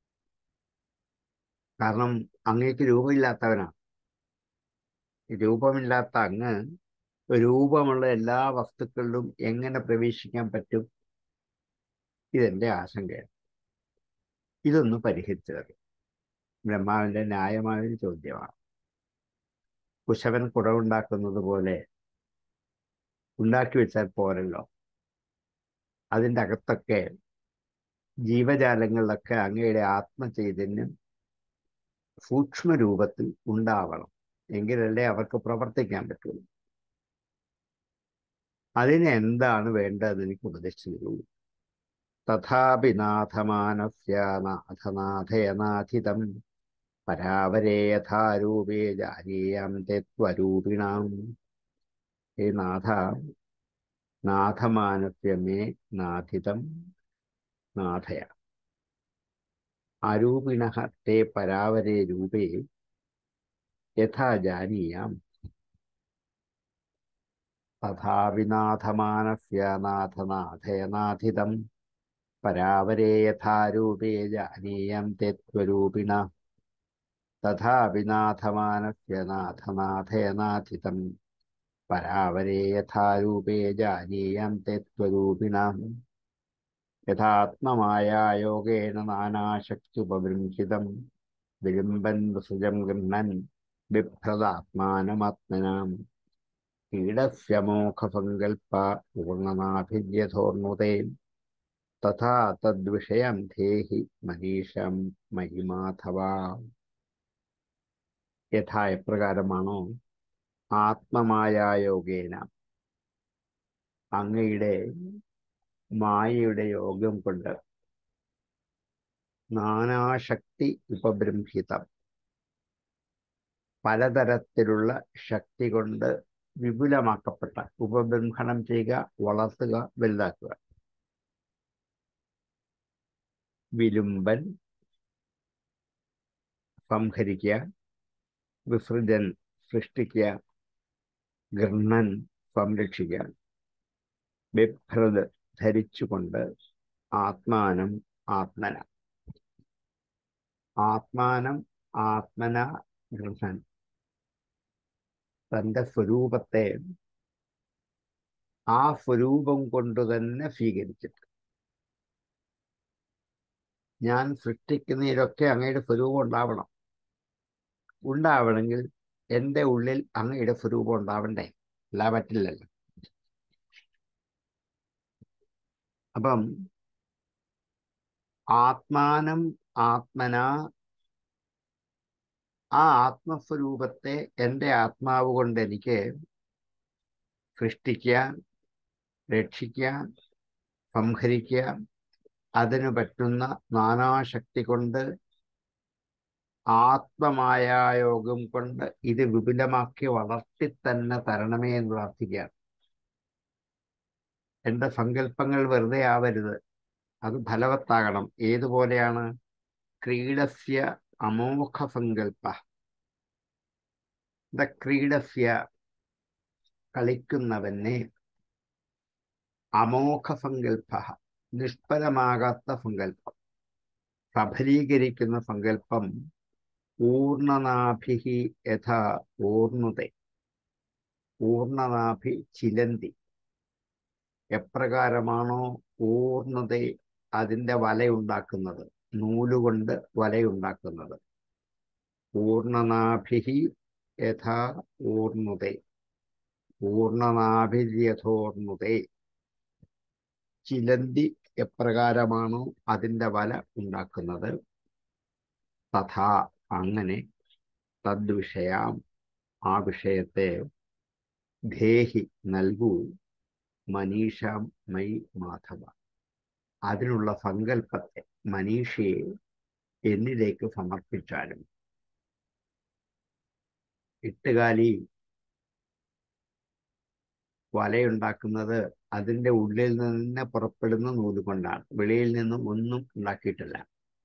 B: കാരണം അങ്ങേക്ക് രൂപമില്ലാത്തവനാണ് രൂപമില്ലാത്ത അങ്ങ് രൂപമുള്ള എല്ലാ വസ്തുക്കളിലും എങ്ങനെ പ്രവേശിക്കാൻ പറ്റും ഇതെന്റെ ആശങ്കയാണ് ഇതൊന്ന് പരിഹരിച്ചു തരും ബ്രഹ്മാവിന്റെ ന്യായമായ ഒരു ചോദ്യമാണ് കുശവൻ കുടവുണ്ടാക്കുന്നത് പോലെ ഉണ്ടാക്കി വെച്ചാൽ പോരല്ലോ അതിൻ്റെ അകത്തൊക്കെ ജീവജാലങ്ങളിലൊക്കെ അങ്ങയുടെ ആത്മചൈതന്യം സൂക്ഷ്മ രൂപത്തിൽ ഉണ്ടാവണം എങ്കിലല്ലേ അവർക്ക് പ്രവർത്തിക്കാൻ പറ്റുള്ളൂ അതിന് എന്താണ് വേണ്ടത് എനിക്ക് ഉപദേശിച്ചു തരൂ തഥാപി നാഥമാനസ്യ നാഥനാഥയനാഥിതം പരാവരേ യഥാരൂപേ ജാനീയം തെത്വരൂപിണാം ഹേ നാഥ നാഥമാനസ്യമേ നാഥിതം നാഥയ അരൂപിണ തേ പരാവരേ രൂപേ യഥാ ജാനീയാം തഥാവിനാഥമാനസ്യ നാഥനാഥയനാഥിതം പരാവരേ യഥാരൂപേ ജാനീയം തെത്വരൂപിണ തഥാവിനാഥമാനസ്യ നാഥനാഥയനാഥിതം പരാവരേ യഥാരൂപേ ജാനീയം തെത്വരൂപിണ യഥാത്മമായായോഗേന നാനാശക്തിപബൃംഹിതം വിളിമ്പൻ സുജം ഗൃഹൻ ബിഭ്രതാത്മാനമാത്മനാം കീടസ്യമോഖസങ്കൽപ്പ പൂർണ്ണനാഭിര്യഥോർണുതേ തഥാ തദ്വിഷയം ധേഹി മനീഷം മഹിമാധവ യഥാ എപ്രകാരമാണോ ആത്മമായായോഗേന അങ്ങയുടെ മായയുടെ യോഗം കൊണ്ട് നാനാശക്തി ഉപബ്രംഹിതം പലതരത്തിലുള്ള ശക്തി കൊണ്ട് വിപുലമാക്കപ്പെട്ട ഉപബ്രംഹണം ചെയ്യുക വളർത്തുക വലുതാക്കുക വിലുമ്പൻ സംഹരിക്കുക വിസൃജൻ സൃഷ്ടിക്കുക ഗർണൻ സംരക്ഷിക്കുക ബിഭ്രത് ധരിച്ചുകൊണ്ട് ആത്മാനം ആത്മന ആത്മാനം ആത്മന ഗൃഹൻ തൻ്റെ സ്വരൂപത്തെ ആ സ്വരൂപം കൊണ്ട് തന്നെ സ്വീകരിച്ചിട്ട് ഞാൻ സൃഷ്ടിക്കുന്നതിലൊക്കെ അങ്ങയുടെ സ്വരൂപം ഉണ്ടാവണം ഉണ്ടാവണമെങ്കിൽ എൻ്റെ ഉള്ളിൽ അങ്ങയുടെ സ്വരൂപം ഉണ്ടാവണ്ടേ അല്ല പറ്റില്ലല്ലോ അപ്പം ആത്മാനം ആത്മന ആ ആത്മസ്വരൂപത്തെ എൻ്റെ ആത്മാവ് കൊണ്ട് എനിക്ക് സൃഷ്ടിക്കാൻ രക്ഷിക്കാൻ സംഹരിക്കാൻ അതിന് പറ്റുന്ന നാനാശക്തി കൊണ്ട് ആത്മമായായോഗം കൊണ്ട് ഇത് വിപുലമാക്കി വളർത്തി തന്നെ തരണമേ എന്ന് പ്രാർത്ഥിക്കുകയാണ് എൻ്റെ സങ്കല്പങ്ങൾ വെറുതെ ആവരുത് അത് ഫലവത്താകണം ഏതുപോലെയാണ് ക്രീഡസ്യ അമോഘ സങ്കല്പ ദ ക്രീഡസ്യ കളിക്കുന്നവനെ അമോഘ സങ്കല്പ നിഷ്ഫലമാകാത്ത സങ്കല്പം സഫലീകരിക്കുന്ന സങ്കല്പം ഊർണനാഭി യഥാ ഊർണുത ഊർണനാഭി ചിലന്തി എപ്രകാരമാണോ ഊർണത അതിൻ്റെ വലയുണ്ടാക്കുന്നത് നൂലുകൊണ്ട് വലയുണ്ടാക്കുന്നത് ഊർണനാഭി യഥാ ഊർണുത പൂർണ്ണനാഭിര്യഥോർമുതേ ചിലന്തി എപ്രകാരമാണോ അതിൻ്റെ വല ഉണ്ടാക്കുന്നത് തഥാ അങ്ങനെ തദ്വിഷയാം ആ വിഷയത്തെ ധേഹി നൽകൂ മനീഷാം മൈ മാധവ അതിനുള്ള സങ്കല്പത്തെ മനീഷയെ എന്നിലേക്ക് സമർപ്പിച്ചാലും എട്ടുകാലി വലയുണ്ടാക്കുന്നത് അതിൻ്റെ ഉള്ളിൽ നിന്ന് പുറപ്പെടുന്ന നൂല് കൊണ്ടാണ് വെളിയിൽ നിന്നും ഒന്നും ഉണ്ടാക്കിയിട്ടില്ല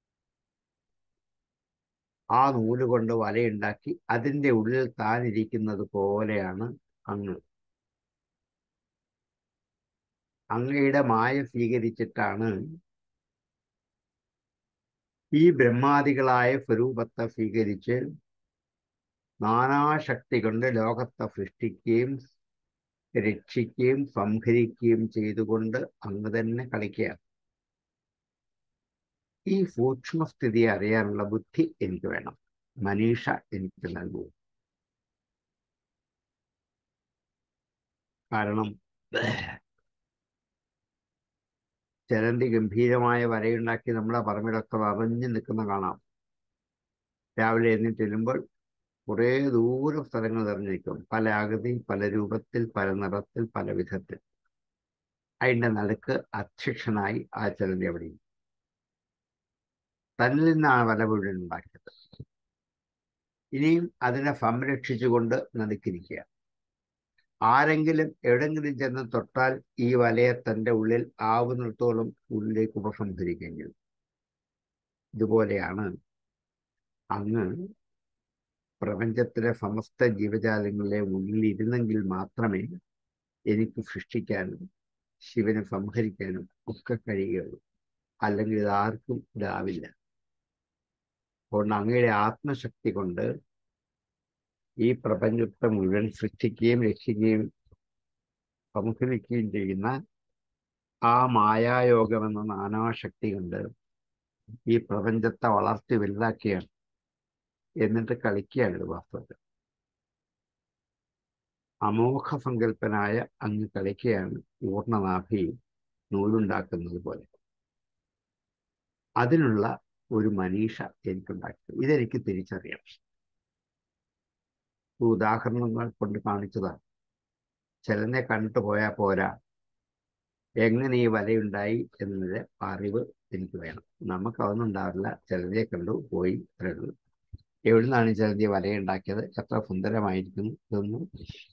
B: ആ നൂല് കൊണ്ട് വലയുണ്ടാക്കി അതിൻ്റെ ഉള്ളിൽ താനിരിക്കുന്നത് പോലെയാണ് അങ്ങ് അങ്ങയുടെ മായ സ്വീകരിച്ചിട്ടാണ് ഈ ബ്രഹ്മാദികളായ സ്വരൂപത്തെ സ്വീകരിച്ച് നാനാശക്തി കൊണ്ട് ലോകത്തെ സൃഷ്ടിക്കുകയും രക്ഷിക്കുകയും സംഹരിക്കുകയും ചെയ്തുകൊണ്ട് അങ്ങ് തന്നെ കളിക്കുകയാണ് ഈ സൂക്ഷ്മസ്ഥിതി അറിയാനുള്ള ബുദ്ധി എനിക്ക് വേണം മനീഷ എനിക്ക് നൽകൂ കാരണം ചിലന്തി ഗംഭീരമായ വരയുണ്ടാക്കി നമ്മളെ പറമ്പിലൊക്കെ നിറഞ്ഞു നിൽക്കുന്ന കാണാം രാവിലെ എഴുന്നേറ്റ് ചെല്ലുമ്പോൾ കുറേ ദൂരം സ്ഥലങ്ങൾ നിറഞ്ഞിരിക്കും പല ആകൃതി പല രൂപത്തിൽ പല നിറത്തിൽ പല വിധത്തിൽ അതിൻ്റെ നടുക്ക് അധ്യക്ഷനായി ആ ചിലന്തി അവിടെ തന്നിൽ നിന്നാണ് വല മുഴുവൻ ഉണ്ടാക്കിയത് ഇനിയും അതിനെ സംരക്ഷിച്ചുകൊണ്ട് നടുക്കിരിക്കുക ആരെങ്കിലും എവിടെങ്കിലും ചെന്ന് തൊട്ടാൽ ഈ വലയെ തൻ്റെ ഉള്ളിൽ ആവുന്നിടത്തോളം ഉള്ളിലേക്ക് ഉപസംഹരിക്കുകയും ചെയ്യും ഇതുപോലെയാണ് അങ്ങ് പ്രപഞ്ചത്തിലെ സമസ്ത ജീവജാലങ്ങളിലെ ഉള്ളിലിരുന്നെങ്കിൽ മാത്രമേ എനിക്ക് സൃഷ്ടിക്കാനും ശിവനെ സംഹരിക്കാനും ഒക്കെ കഴിയുകയുള്ളൂ അല്ലെങ്കിൽ ഇതാർക്കും ഇതാവില്ല അതുകൊണ്ട് അങ്ങയുടെ ആത്മശക്തി കൊണ്ട് ഈ പ്രപഞ്ചത്തെ മുഴുവൻ സൃഷ്ടിക്കുകയും രക്ഷിക്കുകയും സംഹരിക്കുകയും ചെയ്യുന്ന ആ മായായോഗം എന്ന നാനാശക്തി കൊണ്ട് ഈ പ്രപഞ്ചത്തെ വളർത്തി വലുതാക്കിയാണ് എന്നിട്ട് കളിക്കുകയാണ് വാസ്തവത്തിൽ അമോഘ സങ്കല്പനായ അങ്ങ് കളിക്കുകയാണ് പൂർണ്ണനാഭി നൂലുണ്ടാക്കുന്നത് പോലെ അതിനുള്ള ഒരു മനീഷ എനിക്കുണ്ടാക്കി ഇതെനിക്ക് തിരിച്ചറിയാം ഉദാഹരണങ്ങൾ കൊണ്ട് കാണിച്ചതാണ് ചിലനെ കണ്ടിട്ട് പോയാൽ പോരാ എങ്ങനെ ഈ വലയുണ്ടായി എന്നതിന്റെ അറിവ് എനിക്ക് വേണം നമുക്ക് അതൊന്നും ഉണ്ടാവില്ല ചിലരെ കണ്ടു പോയി അത്രയുള്ളൂ എവിടുന്നാണ് ഈ ചിലന്തി വലയുണ്ടാക്കിയത് എത്ര സുന്ദരമായിരിക്കുന്നു ഇതൊന്നും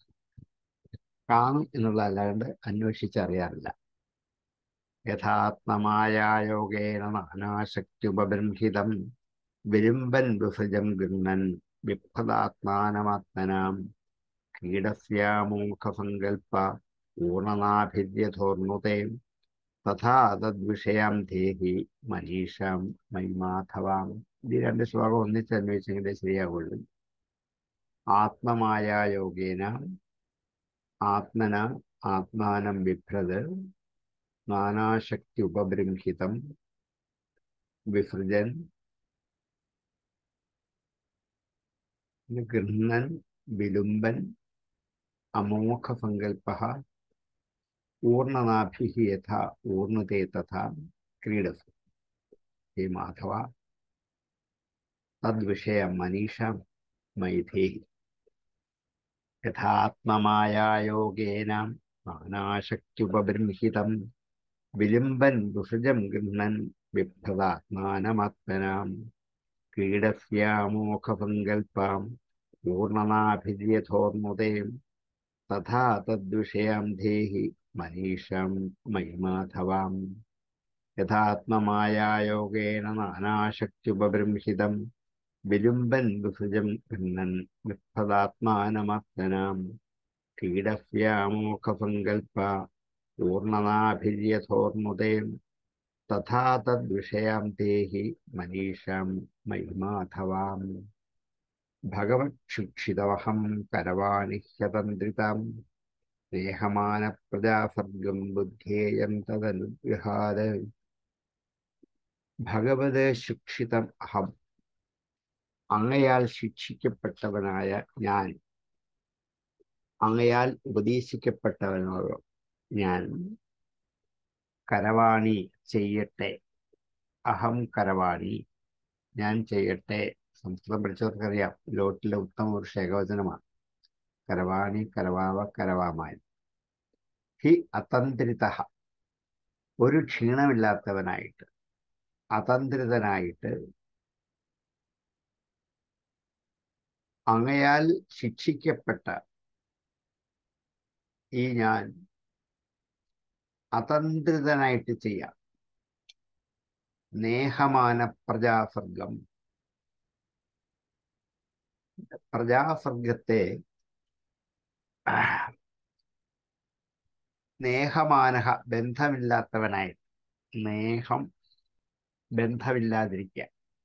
B: കാണും എന്നുള്ള അല്ലാണ്ട് അന്വേഷിച്ചറിയാറില്ല യഥാത്മമായ യോഗേന നാനാശക്തി ഉപബൃംഹിതം വിരുമ്പൻ വിസൃജം ഗൃണ്ണൻ വിഫലാത്മാനമാത്മനാം കീടസ്യാമൂഖസങ്കൽപ്പ പൂർണനാഭിര്യധോർണുതേ തഥാ തദ്വിഷയാം ധേഹി മനീഷാം മൈമാധവാം ഇത് രണ്ട് ശ്ലോകം ഒന്നിച്ച് അന്വേഷിച്ചെങ്കിലേ ശരിയാവുള്ളൂ ആത്മമായ യോഗേന ആത്മന ആത്മാനം ബിഭ്രത് നാനാശക്തി ഉപബൃംഹിതം വിസൃജൻ ഗൃഹ്ണൻ വിലുംബൻ അമോഘസങ്കൽപ്പ പൂർണ്ണനാഭി യഥാ ഊർണുതേ തഥാ ക്രീഡസു ഹേ മാധവ തദ്വിഷയ മനീഷ മൈഥേഹി യഥാത്മമായായോഗേന നാനാശക്തിയുപബൃംഹിതം വിലുംബൻ ദുഷജം ഗൃഹ്ണൻ ബിഭ്രതാത്മാനമാത്മനാം ക്രീഡസ്യാമോഘസങ്കൽപ്പാം പൂർണനാഭിര്യഥോർമുദേ തഥാ തദ്വിഷയാം ധേഹി മനീഷം മൈമാധവാം യഥാത്മമായായോഗേന നാനാശക്തിയുപബൃംഹിതം വിലുംബൻ വിസൃജം ഗൃഹ്ണൻ വിഫലാത്മാനമാത്മനാം ക്രീഡസ്യാമോഘസങ്കൽപ്പ പൂർണനാഭിര്യഥോർമുദേ തഥാ തദ്വിഷയാം ദേഹി മനീഷം മൈമാധവാം ഭഗവത്ശിക്ഷിതവഹം കരവാണിഹ്യതന്ത്രിതാം സ്നേഹമാന പ്രജാസർഗം ബുദ്ധേയം തദനുഗ്രഹാത് ഭഗവത് ശിക്ഷിതം അഹം അങ്ങയാൽ ശിക്ഷിക്കപ്പെട്ടവനായ ഞാൻ അങ്ങയാൽ ഉപദേശിക്കപ്പെട്ടവനോട് ഞാൻ കരവാണി ചെയ്യട്ടെ അഹം കരവാണി ഞാൻ ചെയ്യട്ടെ സംസ്കൃതം പഠിച്ചവർക്കറിയാം ലോട്ടിലെ ഉത്തമ പുരുഷ ഏകവചനമാണ് കരവാണി കരവാവ കരവാമായ ഹി അതന്ത്രിത ഒരു ക്ഷീണമില്ലാത്തവനായിട്ട് അതന്ത്രിതനായിട്ട് അങ്ങയാൽ ശിക്ഷിക്കപ്പെട്ട ഈ ഞാൻ അതന്ത്രിതനായിട്ട് ചെയ്യാം നേഹമാന പ്രജാസർഗം പ്രജാസർഗത്തെ നേഹമാനഹ ബന്ധമില്ലാത്തവനായി നേഹം ബന്ധമില്ലാതിരിക്കുക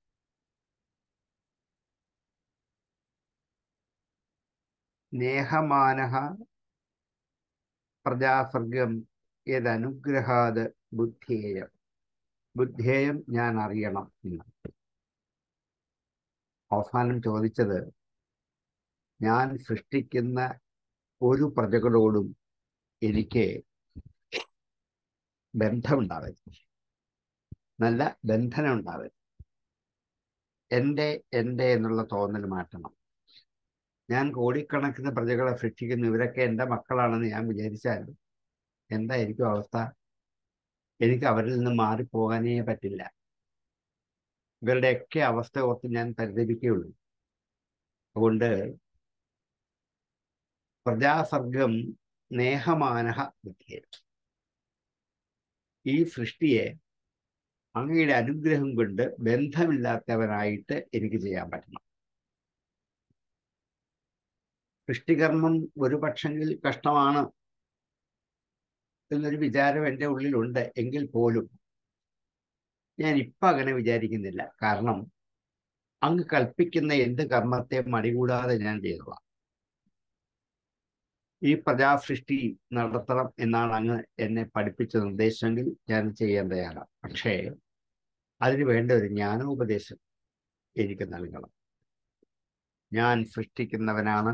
B: നേഹമാനഹ പ്രജാസർഗം ഏതനുഗ്രഹാത് ബുദ്ധിയേയം ബുദ്ധിയേയം ഞാൻ അറിയണം എന്ന് അവസാനം ചോദിച്ചത് ഞാൻ സൃഷ്ടിക്കുന്ന ഒരു പ്രജകളോടും എനിക്ക് ബന്ധമുണ്ടാവരുത് നല്ല ബന്ധനം ഉണ്ടാവരുത് എൻ്റെ എൻ്റെ എന്നുള്ള തോന്നൽ മാറ്റണം ഞാൻ കോടിക്കണക്കിന് പ്രജകളെ സൃഷ്ടിക്കുന്നു ഇവരൊക്കെ എൻ്റെ മക്കളാണെന്ന് ഞാൻ വിചാരിച്ചാൽ എന്തായിരിക്കും അവസ്ഥ എനിക്ക് അവരിൽ നിന്ന് മാറിപ്പോകാനേ പറ്റില്ല ഇവരുടെയൊക്കെ അവസ്ഥ ഓർത്ത് ഞാൻ പരിതപിക്കുകയുള്ളൂ അതുകൊണ്ട് പ്രജാസർഗം നേഹമാനഹ ബുദ്ധിയെ ഈ സൃഷ്ടിയെ അങ്ങയുടെ അനുഗ്രഹം കൊണ്ട് ബന്ധമില്ലാത്തവനായിട്ട് എനിക്ക് ചെയ്യാൻ പറ്റണം സൃഷ്ടികർമ്മം ഒരു പക്ഷെങ്കിൽ കഷ്ടമാണ് എന്നൊരു വിചാരം എൻ്റെ ഉള്ളിലുണ്ട് എങ്കിൽ പോലും ഞാൻ ഇപ്പം അങ്ങനെ വിചാരിക്കുന്നില്ല കാരണം അങ്ങ് കൽപ്പിക്കുന്ന എന്ത് കർമ്മത്തെ മടികൂടാതെ ഞാൻ ചെയ്തോളാം ഈ പ്രജാസൃഷ്ടി നടത്തണം എന്നാണ് അങ്ങ് എന്നെ പഠിപ്പിച്ച നിർദ്ദേശമെങ്കിൽ ഞാൻ ചെയ്യാൻ തയ്യാറാണ് പക്ഷേ അതിന് വേണ്ട ഒരു ജ്ഞാനോപദേശം എനിക്ക് നൽകണം ഞാൻ സൃഷ്ടിക്കുന്നവനാണ്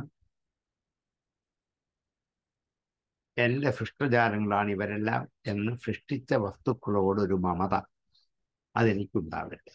B: എൻ്റെ സൃഷ്ടജാലങ്ങളാണ് ഇവരെല്ലാം എന്ന് സൃഷ്ടിച്ച വസ്തുക്കളോട് ഒരു മമത അതെനിക്കുണ്ടാവട്ടെ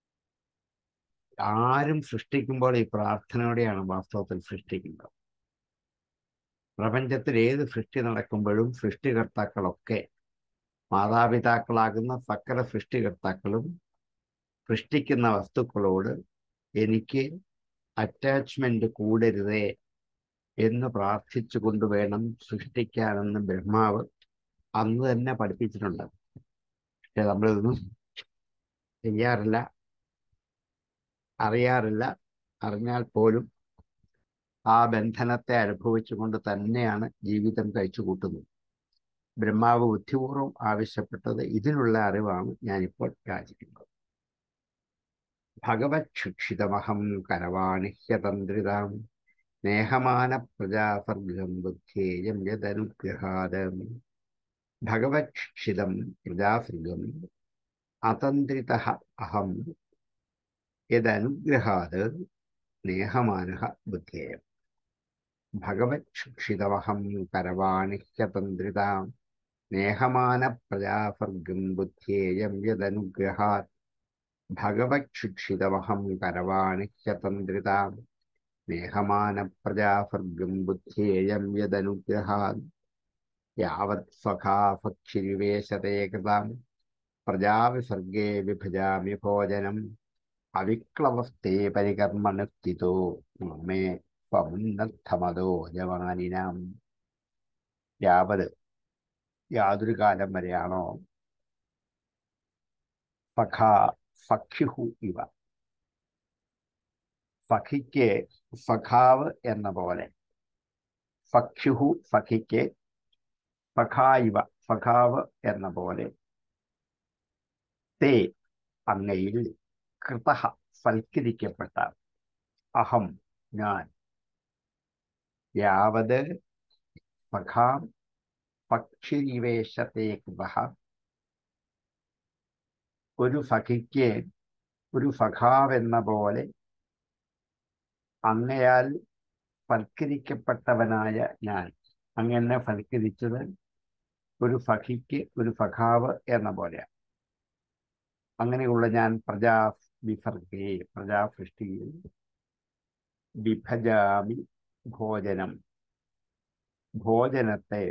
B: ആരും സൃഷ്ടിക്കുമ്പോൾ ഈ പ്രാർത്ഥനയോടെയാണ് വാസ്തവത്തിൽ സൃഷ്ടിക്കുന്നത് പ്രപഞ്ചത്തിൽ ഏത് സൃഷ്ടി നടക്കുമ്പോഴും സൃഷ്ടികർത്താക്കളൊക്കെ മാതാപിതാക്കളാകുന്ന സകല സൃഷ്ടികർത്താക്കളും സൃഷ്ടിക്കുന്ന വസ്തുക്കളോട് എനിക്ക് അറ്റാച്ച്മെന്റ് കൂടരുതേ എന്ന് പ്രാർത്ഥിച്ചുകൊണ്ട് വേണം സൃഷ്ടിക്കാനെന്ന് ബ്രഹ്മാവ് അന്ന് തന്നെ പഠിപ്പിച്ചിട്ടുണ്ട് പക്ഷെ നമ്മളിതൊന്നും ചെയ്യാറില്ല അറിയാറില്ല അറിഞ്ഞാൽ പോലും ആ ബന്ധനത്തെ അനുഭവിച്ചുകൊണ്ട് തന്നെയാണ് ജീവിതം കഴിച്ചു കൂട്ടുന്നത് ബ്രഹ്മാവ് ബുദ്ധിപൂർവ്വം ആവശ്യപ്പെട്ടത് ഇതിനുള്ള അറിവാണ് ഞാനിപ്പോൾ യാചിക്കുന്നത് ഭഗവത് ശിക്ഷിതമഹം കരവാണിഹ്യതന്ത്രിതാം സ്നേഹമാന പ്രജാസർഗം ബുദ്ധേയം യദനുഗ്രഹാദം ഭഗവത് ശിക്ഷിതം പ്രജാസർഗം അതന്ത്രിത അഹം യദനുഗ്രഹാത് സ്നേഹമാന ബുദ്ധേയം ഭഗവത് ശിക്ഷിതമഹം കരവാണിഹ്യതന്ത്രിതാം സ്നേഹമാന പ്രജാസർഗം ബുദ്ധേയം യദനുഗ്രഹാത് ഭഗവത് ശിക്ഷിതമഹം കരവാണിഹ്യതന്ത്രിതാം സ്നേഹമാന പ്രജാസർഗം ബുദ്ധേയം യദനുഗ്രഹാത് യാവത് സ്വഖാഭക്ഷിരിവേശതേ കൃതാം പ്രജാവിസർഗേ വിഭജാമി ഭോജനം അവിക്ലവസ്തേ പരികർമ്മണസ്ഥിതോ മമേ സ്വമുന്നദ്ധമതോ ജവാനിനാം യാവത് യാതൊരു കാലം വരെയാണോ സഖാ സഖ്യുഹു ഇവ സഖിക്ക് സഖാവ് എന്ന പോലെ സഖ്യുഹു സഖിക്ക് സഖായിവ സഖാവ് എന്ന പോലെ തേ അങ്ങയിൽ കൃത സൽക്കരിക്കപ്പെട്ട അഹം ഞാൻ യാവത് സഖാം പക്ഷിനിവേശത്തെ കൃത ഒരു സഖിക്ക് ഒരു സഖാവെന്ന പോലെ അങ്ങയാൽ ഫൽക്കരിക്കപ്പെട്ടവനായ ഞാൻ അങ്ങനെ ഫൽക്കരിച്ചത് ഒരു ഫഖിക്ക് ഒരു ഫഖാവ് എന്ന പോലെയാണ് അങ്ങനെയുള്ള ഞാൻ പ്രജാ വിസർഗേ പ്രജാസൃഷ്ടിയിൽ വിഭജാമി ഭോജനം ഭോജനത്തെ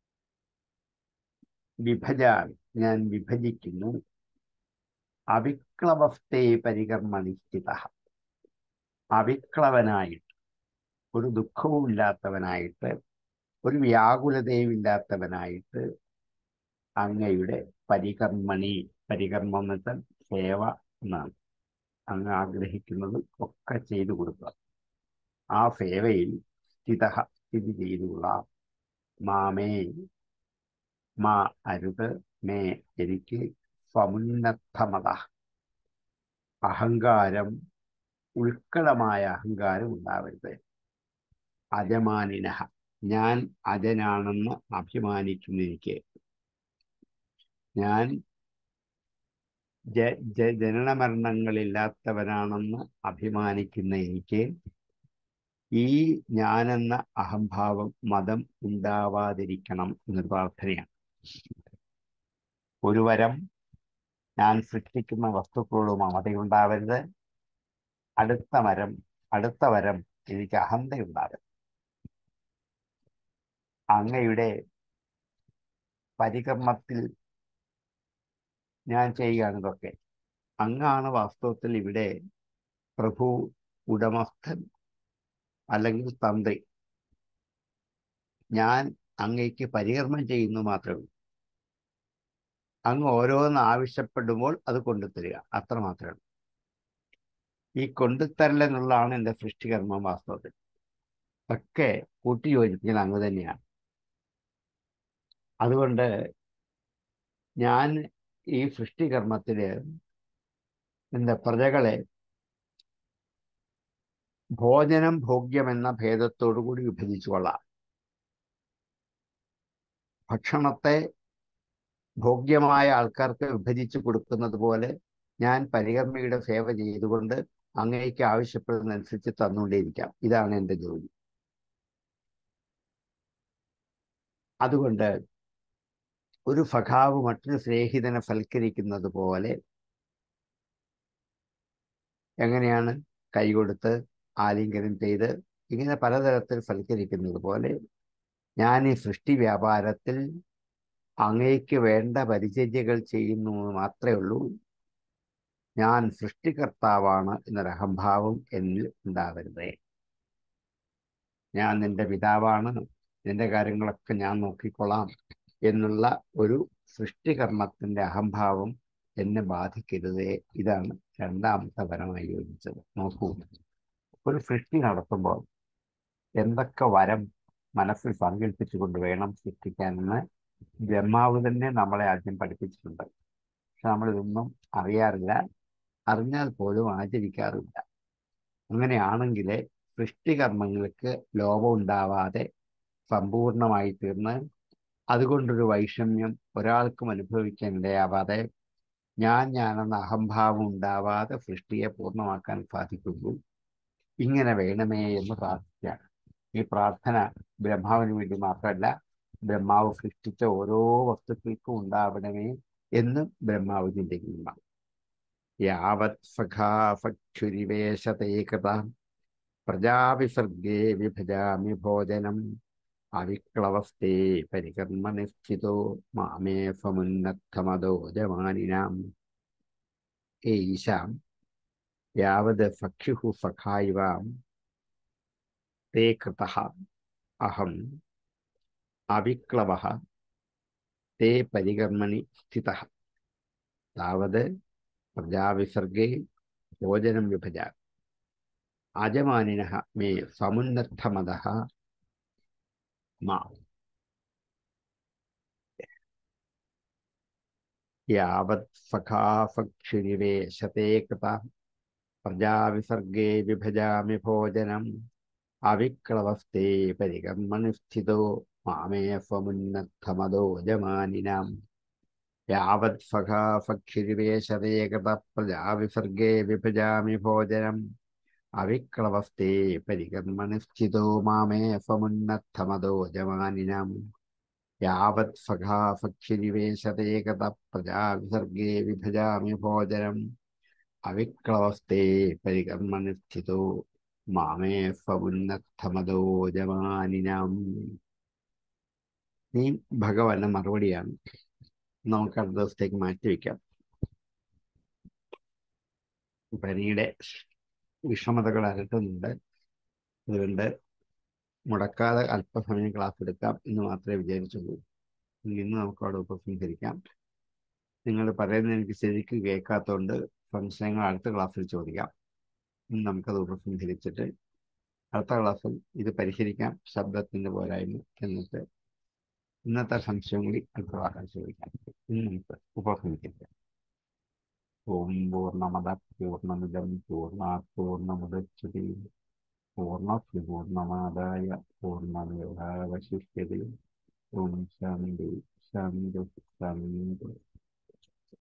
B: വിഭജാമി ഞാൻ വിഭജിക്കുന്നു അവിക്ലവസ്ഥേ പരികർമ്മ നിശ്ചിത അവിക്ലവനായിട്ട് ഒരു ദുഃഖവും ഇല്ലാത്തവനായിട്ട് ഒരു വ്യാകുലതയും ഇല്ലാത്തവനായിട്ട് അങ്ങയുടെ പരികർമ്മണി പരികർമ്മം എന്ന് വെച്ചാൽ സേവ എന്നാണ് അങ്ങ് ആഗ്രഹിക്കുന്നത് ഒക്കെ ചെയ്തു കൊടുക്കുക ആ സേവയിൽ സ്ഥിത സ്ഥിതി ചെയ്തുള്ള മാമേ മാ അരുത് മേ എനിക്ക് സമുന്നത്തമത അഹങ്കാരം ഉൾക്കടമായ അഹങ്കാരം ഉണ്ടാവരുത് അജമാനിന ഞാൻ അജനാണെന്ന് അഭിമാനിക്കുന്ന എനിക്ക് ഞാൻ ജ ജ ജനനമരണങ്ങളില്ലാത്തവനാണെന്ന് അഭിമാനിക്കുന്ന എനിക്ക് ഈ ഞാനെന്ന അഹംഭാവം മതം ഉണ്ടാവാതിരിക്കണം എന്നൊരു പ്രാർത്ഥനയാണ് ഒരു വരം ഞാൻ സൃഷ്ടിക്കുന്ന വസ്തുക്കളോട് മമതയുണ്ടാവരുത് അടുത്ത മരം അടുത്ത വരം എനിക്ക് അഹന്തയുണ്ടാവരുത് അങ്ങയുടെ പരികർമ്മത്തിൽ ഞാൻ ചെയ്യുകയാണ് ഇതൊക്കെ അങ്ങാണ് വാസ്തവത്തിൽ ഇവിടെ പ്രഭു ഉടമസ്ഥൻ അല്ലെങ്കിൽ തന്ത്രി ഞാൻ അങ്ങേക്ക് പരികർമ്മം ചെയ്യുന്നു മാത്രമേ ഉള്ളൂ അങ്ങ് ഓരോന്ന് ആവശ്യപ്പെടുമ്പോൾ അത് കൊണ്ടുതരിക അത്ര മാത്രമേ ഉള്ളൂ ഈ കൊണ്ടുതരൽ എന്നുള്ളതാണ് എൻ്റെ സൃഷ്ടികർമ്മം വാസ്തവത്തിൽ ഒക്കെ കൂട്ടിയോജിപ്പിക്കുന്നത് അങ്ങ് തന്നെയാണ് അതുകൊണ്ട് ഞാൻ ഈ സൃഷ്ടികർമ്മത്തില് എന്താ പ്രജകളെ ഭോജനം ഭോഗ്യം എന്ന ഭേദത്തോടു കൂടി വിഭജിച്ചു കൊള്ളാം ഭക്ഷണത്തെ ഭോഗ്യമായ ആൾക്കാർക്ക് വിഭജിച്ചു കൊടുക്കുന്നത് പോലെ ഞാൻ പരികർമ്മിയുടെ സേവ ചെയ്തുകൊണ്ട് അങ്ങേക്ക് ആവശ്യപ്പെടുന്നതനുസരിച്ച് തന്നുകൊണ്ടേയിരിക്കാം ഇതാണ് എൻ്റെ ജോലി അതുകൊണ്ട് ഒരു ഫഖാവ് മറ്റൊരു സ്നേഹിതനെ ഫൽക്കരിക്കുന്നത് പോലെ എങ്ങനെയാണ് കൈകൊടുത്ത് ആലിംഗനം ചെയ്ത് ഇങ്ങനെ പലതരത്തിൽ ഫൽക്കരിക്കുന്നത് പോലെ ഞാൻ ഈ സൃഷ്ടി വ്യാപാരത്തിൽ അങ്ങേക്ക് വേണ്ട പരിചര്യകൾ ചെയ്യുന്നു മാത്രമേ ഉള്ളൂ ഞാൻ സൃഷ്ടികർത്താവാണ് എന്നൊരു അഹംഭാവം എന്നിൽ ഉണ്ടാവരുതേ ഞാൻ നിന്റെ പിതാവാണ് നിന്റെ കാര്യങ്ങളൊക്കെ ഞാൻ നോക്കിക്കൊള്ളാം എന്നുള്ള ഒരു സൃഷ്ടികർമ്മത്തിന്റെ അഹംഭാവം എന്നെ ബാധിക്കരുതേ ഇതാണ് രണ്ടാമത്തെ വരമായി യോജിച്ചത് നോക്കൂ ഒരു സൃഷ്ടി നടത്തുമ്പോൾ എന്തൊക്കെ വരം മനസ്സിൽ സങ്കല്പിച്ചുകൊണ്ട് വേണം സൃഷ്ടിക്കാനെന്ന് ബ്രഹ്മാവ് തന്നെ നമ്മളെ ആദ്യം പഠിപ്പിച്ചിട്ടുണ്ട് പക്ഷെ നമ്മളിതൊന്നും അറിയാറില്ല അറിഞ്ഞാൽ പോലും ആചരിക്കാറില്ല അങ്ങനെയാണെങ്കിൽ സൃഷ്ടികർമ്മങ്ങൾക്ക് ലോപം ഉണ്ടാവാതെ സമ്പൂർണമായി തീർന്ന് അതുകൊണ്ടൊരു വൈഷമ്യം ഒരാൾക്കും അനുഭവിക്കാൻ ഇടയാവാതെ ഞാൻ ഞാനെന്ന അഹംഭാവം ഉണ്ടാവാതെ സൃഷ്ടിയെ പൂർണ്ണമാക്കാൻ സാധിക്കുള്ളൂ ഇങ്ങനെ വേണമേ എന്ന് പ്രാർത്ഥിക്കുകയാണ് ഈ പ്രാർത്ഥന ബ്രഹ്മാവിന് വേണ്ടി മാത്രമല്ല ബ്രഹ്മാവ് സൃഷ്ടിച്ച ഓരോ വസ്തുക്കൾക്കും ഉണ്ടാവണമേ എന്ന് ബ്രഹ്മാവ് ചിന്തിക്കുന്നതാണ് യാവത് സഖാഫക്ഷുരിവേശതേ കൃത പ്രജാവിസർഗേ വിഭജാമി ഭോജനം അവിക്ലവസ്തേ പരികർമ്മ നിശ്ചിതോ മാമേ സമുന്നത്തമതോ ജമാനിനാം ഏശാം യാവത് സഖ്യുഃ സഖായിവാം തേ കൃതഃ അഹം അവിക്ലവः തേ പരികർമ്മണി സ്ഥിതः താവത് പ്രജാവിസർഗേ ഭോജനം വിഭജ ആജമാനിനഃ മേ സമുന്നത്തമതഃ മാ യാവത് സഖാഫക്ഷുരിവേശത്തെ കൃത പ്രജാവിസർഗേ വിഭജാമി ഭോജനം അവിക്ലവസ്തേ പരികർമ്മണി സ്ഥിതോ മാമേ സ്വമുന്നത്തമതോ ജമാനിനാം യാവത് സഖാഫക്ഷിരിവേശതേ കൃത പ്രജാവിസർഗേ വിഭജാമി ഭോജനം അവിക്ലവസ്തേ പരികർമ്മനിശ്ചിതോ മാമേ ഫമുന്നത്തമതോ ജമാനിനാം യാവത് സഖാഫക്ഷിനിവേശതേ ഗത പ്രജാവിസർഗേ വിഭജാമി ഭോജനം അവിക്ലവസ്തേ പരികർമ്മനിശ്ചിതോ മാമേ ഫമുന്നത്തമതോ ജമാനിനാം ഈ ഭഗവാന്റെ മറുപടിയാണ് നമുക്ക് അടുത്ത ദിവസത്തേക്ക് മാറ്റിവെക്കാം പനിയുടെ വിഷമതകൾ അലട്ടുന്നുണ്ട് അതുകൊണ്ട് മുടക്കാതെ അല്പസമയം ക്ലാസ് എടുക്കാം എന്ന് മാത്രമേ വിചാരിച്ചുള്ളൂ ഇന്ന് നമുക്ക് അവിടെ ഉപസംഹരിക്കാം നിങ്ങൾ പറയുന്നത് എനിക്ക് ശരിക്കും കേൾക്കാത്തതുകൊണ്ട് സംശയങ്ങൾ അടുത്ത ക്ലാസ്സിൽ ചോദിക്കാം ഇന്ന് നമുക്കത് ഉപസംഹരിച്ചിട്ട് അടുത്ത ക്ലാസ്സിൽ ഇത് പരിഹരിക്കാം ശബ്ദത്തിൻ്റെ പോരായ്മ എന്നിട്ട് ഇന്നത്തെ സംശയം കൂടി അടുത്ത ക്ലാസ്സിൽ ചോദിക്കാം ഇന്ന് നമുക്ക് ഉപസംഹരിക്കാം ഓം പൂർണ്ണമത പൂർണ്ണമിതം പൂർണ്ണ പൂർണ്ണമുദച്ഛതി പൂർണ്ണ പൂർണ്ണമാദായ പൂർണ്ണമേവാവശിഷ്യതയും ഓം ശാന്തി ശാന്തി ശാന്തി